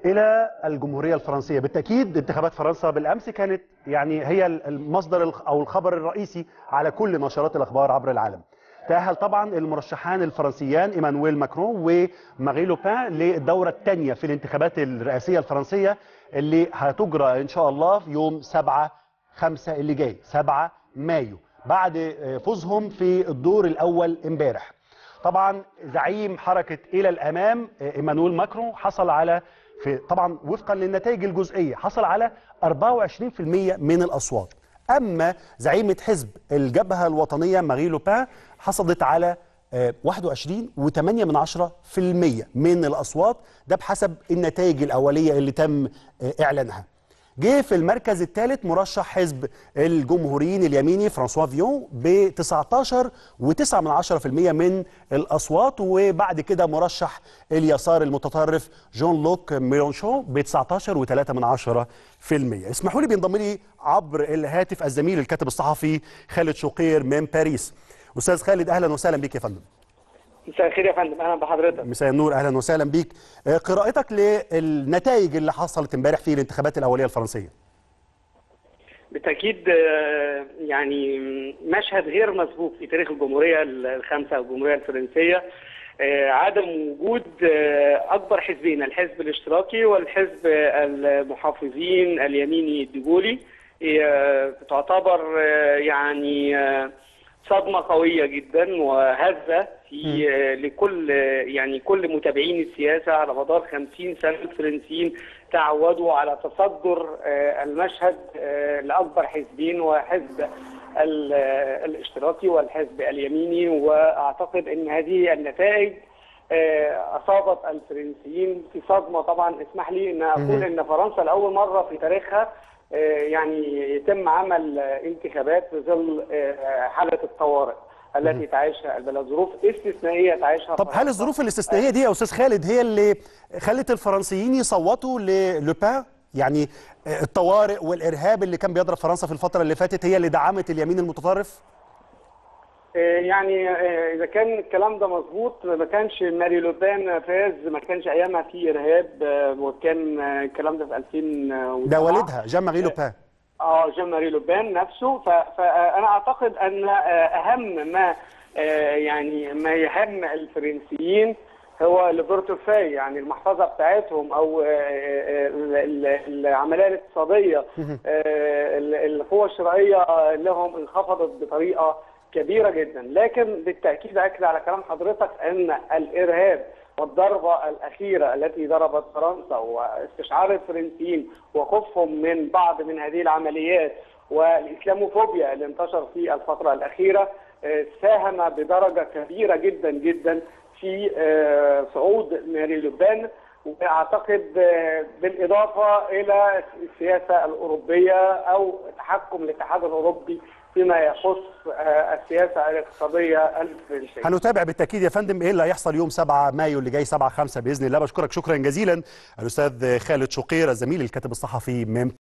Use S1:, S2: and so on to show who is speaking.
S1: الى الجمهوريه الفرنسيه بالتاكيد انتخابات فرنسا بالامس كانت يعني هي المصدر او الخبر الرئيسي على كل نشرات الاخبار عبر العالم تأهل طبعا المرشحان الفرنسيان ايمانويل ماكرون وماري لوبان للدوره الثانيه في الانتخابات الرئاسيه الفرنسيه اللي هتجرى ان شاء الله في يوم 7 5 اللي جاي 7 مايو بعد فوزهم في الدور الاول امبارح طبعا زعيم حركه الى الامام ايمانويل ماكرون حصل على في طبعا وفقا للنتائج الجزئيه حصل على 24% من الاصوات اما زعيمه حزب الجبهه الوطنيه ماري لوبان حصلت على 21 و8 من 10% من الاصوات ده بحسب النتائج الاوليه اللي تم اعلانها جه في المركز الثالث مرشح حزب الجمهوريين اليميني فرانسوا فيون ب 19 و9 من 10% من الاصوات وبعد كده مرشح اليسار المتطرف جون لوك ميلونشون ب 19 و3 من 10% اسمحوا لي بينضم لي عبر الهاتف الزميل الكاتب الصحفي خالد شقير من باريس استاذ خالد اهلا وسهلا بك يا فندم
S2: مساء الخير يا فندم اهلا بحضرتك
S1: مساء النور اهلا وسهلا بيك قراءتك للنتائج اللي حصلت امبارح في الانتخابات الاوليه الفرنسيه
S2: بالتاكيد يعني مشهد غير مسبوق في تاريخ الجمهوريه الخامسه والجمهوريه الفرنسيه عدم وجود اكبر حزبين الحزب الاشتراكي والحزب المحافظين اليميني الديجولي تعتبر يعني صدمه قويه جدا وهزه في لكل يعني كل متابعين السياسه على مدار 50 سنه الفرنسيين تعودوا على تصدر المشهد لاكبر حزبين وحزب الاشتراكي والحزب اليميني واعتقد ان هذه النتائج اصابت الفرنسيين في صدمه طبعا اسمح لي ان اقول ان فرنسا لاول مره في تاريخها يعني يتم عمل انتخابات في ظل حاله الطوارئ التي تعيشها البلد ظروف استثنائيه تعيشها
S1: طب هل الظروف الاستثنائيه دي يا استاذ خالد هي اللي خلت الفرنسيين يصوتوا للوبان يعني الطوارئ والارهاب اللي كان بيضرب فرنسا في الفتره اللي فاتت هي اللي دعمت اليمين المتطرف
S2: يعني اذا كان الكلام ده مظبوط ما كانش ماري لوبان فاز ما كانش ايامها في ارهاب وكان الكلام ده في 2007
S1: ده والدها جان ماري لوبان
S2: اه جان ماري لوبان نفسه فانا اعتقد ان اهم ما يعني ما يهم الفرنسيين هو البورتوفاي يعني المحفظه بتاعتهم او العمليه الاقتصاديه القوه الشرائيه لهم انخفضت بطريقه كبيره جدا لكن بالتاكيد اكد على كلام حضرتك ان الارهاب والضربه الاخيره التي ضربت فرنسا واستشعار الفرنسيين وخوفهم من بعض من هذه العمليات والاسلاموفوبيا اللي انتشر في الفتره الاخيره ساهم بدرجه كبيره جدا جدا في صعود ماري لوبان واعتقد بالاضافه الى السياسه الاوروبيه او تحكم الاتحاد الاوروبي فيما يخص السياسه الاقتصاديه الفرنسيه.
S1: هنتابع بالتاكيد يا فندم ايه اللي هيحصل يوم 7 مايو اللي جاي 7 5 باذن الله بشكرك شكرا جزيلا الاستاذ خالد شقير الزميل الكاتب الصحفي من